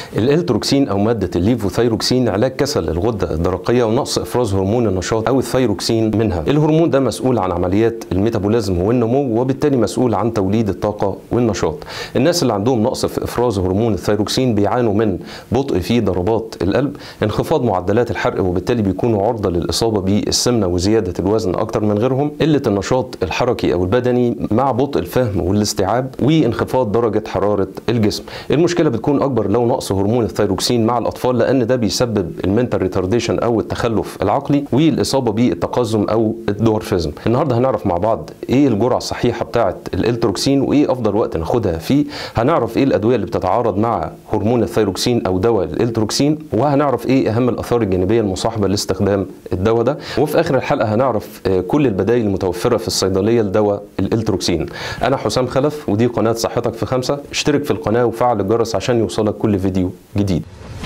الالتروكسين او ماده الليفوثايروكسين علاج كسل الغده الدرقيه ونقص افراز هرمون النشاط او الثايروكسين منها الهرمون ده مسؤول عن عمليات الميتابوليزم والنمو وبالتالي مسؤول عن توليد الطاقه والنشاط الناس اللي عندهم نقص في افراز هرمون الثايروكسين بيعانوا من بطء في ضربات القلب انخفاض معدلات الحرق وبالتالي بيكونوا عرضه للاصابه بالسمنه وزياده الوزن اكتر من غيرهم قله النشاط الحركي او البدني مع بطء الفهم والاستيعاب وانخفاض درجه حراره الجسم المشكله بتكون اكبر لو نقص هرمون الثايروكسين مع الاطفال لان ده بيسبب المنتال ريتارديشن او التخلف العقلي والاصابه بالتقزم او الدورفيزم النهارده هنعرف مع بعض ايه الجرعه الصحيحه بتاعه الالتروكسين وايه افضل وقت ناخدها فيه هنعرف ايه الادويه اللي بتتعارض مع هرمون الثايروكسين او دواء الالتروكسين وهنعرف ايه اهم الاثار الجانبيه المصاحبه لاستخدام الدواء ده وفي اخر الحلقه هنعرف كل البدائل المتوفره في الصيدليه لدواء الالتروكسين انا حسام خلف ودي قناه صحتك في خمسة اشترك في القناه وفعل الجرس عشان يوصلك كل فيديو جديد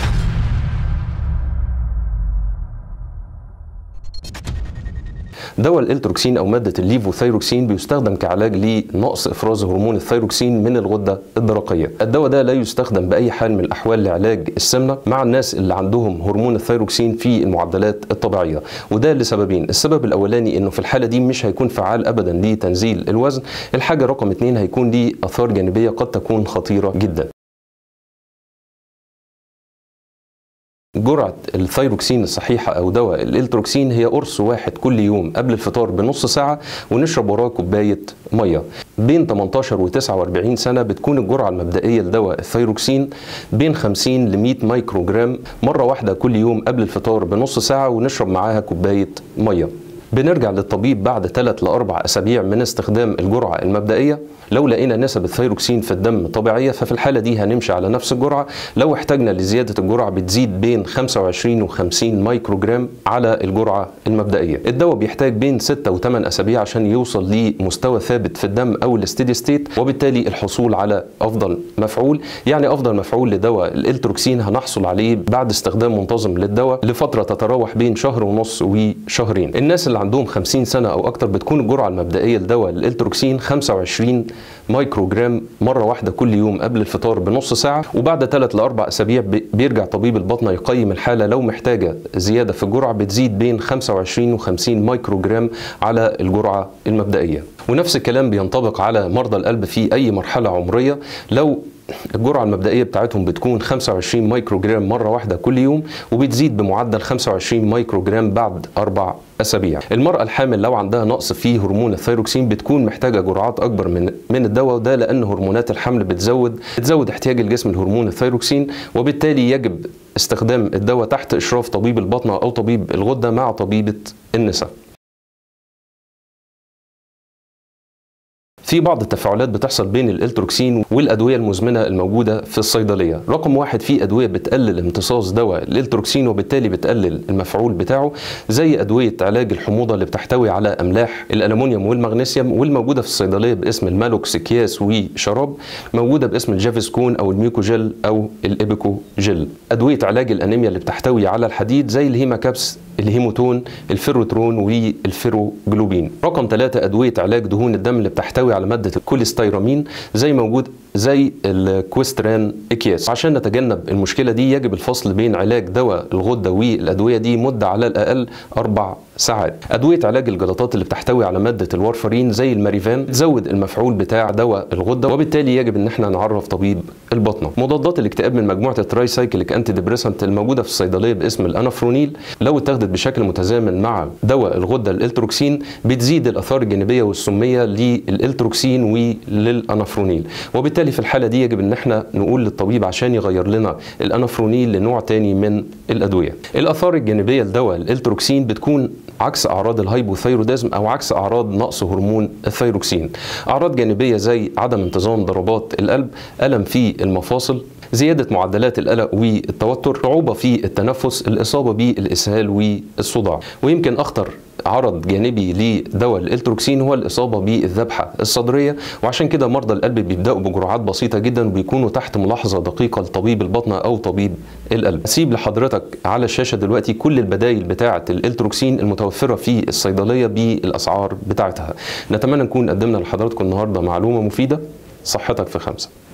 دواء الالتروكسين او ماده الليفوثايروكسين بيستخدم كعلاج لنقص افراز هرمون الثايروكسين من الغده الدرقيه الدواء ده لا يستخدم باي حال من الاحوال لعلاج السمنه مع الناس اللي عندهم هرمون الثايروكسين في المعدلات الطبيعيه وده لسببين السبب الاولاني انه في الحاله دي مش هيكون فعال ابدا لتنزيل الوزن الحاجه رقم اتنين هيكون ليه اثار جانبيه قد تكون خطيره جدا جرعة الثايروكسين الصحيحة أو دواء الإلتروكسين هي قرص واحد كل يوم قبل الفطار بنص ساعة ونشرب وراه كوباية مية بين 18 و 49 سنة بتكون الجرعة المبدئية لدواء الثايروكسين بين 50 ل 100 مايكرو جرام مرة واحدة كل يوم قبل الفطار بنص ساعة ونشرب معاها كوباية مية بنرجع للطبيب بعد 3 ل 4 اسابيع من استخدام الجرعه المبدئيه لو لقينا نسب الثايروكسين في الدم طبيعيه ففي الحاله دي هنمشي على نفس الجرعه لو احتاجنا لزياده الجرعه بتزيد بين 25 و 50 مايكرو جرام على الجرعه المبدئيه الدواء بيحتاج بين 6 و 8 اسابيع عشان يوصل لمستوى ثابت في الدم او الاستيدي ستيت وبالتالي الحصول على افضل مفعول يعني افضل مفعول لدواء الالتروكسين هنحصل عليه بعد استخدام منتظم للدواء لفتره تتراوح بين شهر ونص وشهرين الناس اللي عندهم 50 سنه او اكتر بتكون الجرعه المبدئيه لدواء الالتروكسين 25 مايكرو جرام مره واحده كل يوم قبل الفطار بنص ساعه وبعد 3 ل 4 اسابيع بيرجع طبيب البطنه يقيم الحاله لو محتاجه زياده في الجرعه بتزيد بين 25 و 50 مايكرو جرام على الجرعه المبدئيه ونفس الكلام بينطبق على مرضى القلب في اي مرحله عمريه لو الجرعة المبدئية بتاعتهم بتكون 25 مايكرو جرام مرة واحدة كل يوم وبتزيد بمعدل 25 مايكرو جرام بعد أربع أسابيع المرأة الحامل لو عندها نقص في هرمون الثايروكسين بتكون محتاجة جرعات أكبر من من الدواء وده لأن هرمونات الحمل بتزود بتزود احتياج الجسم لهرمون الثايروكسين وبالتالي يجب استخدام الدواء تحت إشراف طبيب البطنة أو طبيب الغدة مع طبيبة النساء في بعض التفاعلات بتحصل بين الالتروكسين والادويه المزمنه الموجوده في الصيدليه رقم واحد في ادويه بتقلل امتصاص دواء الالتروكسين وبالتالي بتقلل المفعول بتاعه زي ادويه علاج الحموضه اللي بتحتوي على املاح الالومنيوم والمغنيسيوم والموجوده في الصيدليه باسم المالوكس اكياس وشراب موجوده باسم الجافسكون او الميوكوجيل او الابيكو جيل ادويه علاج الانيميا اللي بتحتوي على الحديد زي الهيماكابس الهيموتون الفيروترون والفيروجلوبين رقم ثلاثة أدوية علاج دهون الدم اللي بتحتوي على مادة الكوليستيرامين زي موجود زي الكويستران اكياس عشان نتجنب المشكلة دي يجب الفصل بين علاج دواء الغدة والأدوية دي مدة على الأقل أربع ساعات أدوية علاج الجلطات اللي بتحتوي على مادة الوارفرين زي الماريفان تزود المفعول بتاع دواء الغدة وبالتالي يجب ان احنا نعرف طبيب البطنة مضادات الاكتئاب من مجموعة التراي سايكليك انتي ديبريسنت الموجودة في الصيدلية باسم الانافرونيل لو اتخذت بشكل متزامن مع دواء الغدة الالتروكسين بتزيد الآثار الجانبية والسمية للالتروكسين وللانافرونيل وبالتالي في الحالة دي يجب ان احنا نقول للطبيب عشان يغير لنا الانافرونيل لنوع تاني من الأدوية الآثار الجانبية لدواء الالتروكسين بتكون عكس اعراض الهايبوثايروديزم او عكس اعراض نقص هرمون الثايروكسين اعراض جانبيه زي عدم انتظام ضربات القلب الم في المفاصل زيادة معدلات القلق والتوتر صعوبة في التنفس الإصابة بالإسهال والصداع ويمكن أخطر عرض جانبي لدواء الالتروكسين هو الاصابه بالذبحه الصدريه وعشان كده مرضى القلب بيبداوا بجرعات بسيطه جدا وبيكونوا تحت ملاحظه دقيقه لطبيب البطنه او طبيب القلب. اسيب لحضرتك على الشاشه دلوقتي كل البدائل بتاعه الالتروكسين المتوفره في الصيدليه بالاسعار بتاعتها. نتمنى نكون قدمنا لحضراتكم النهارده معلومه مفيده صحتك في خمسه.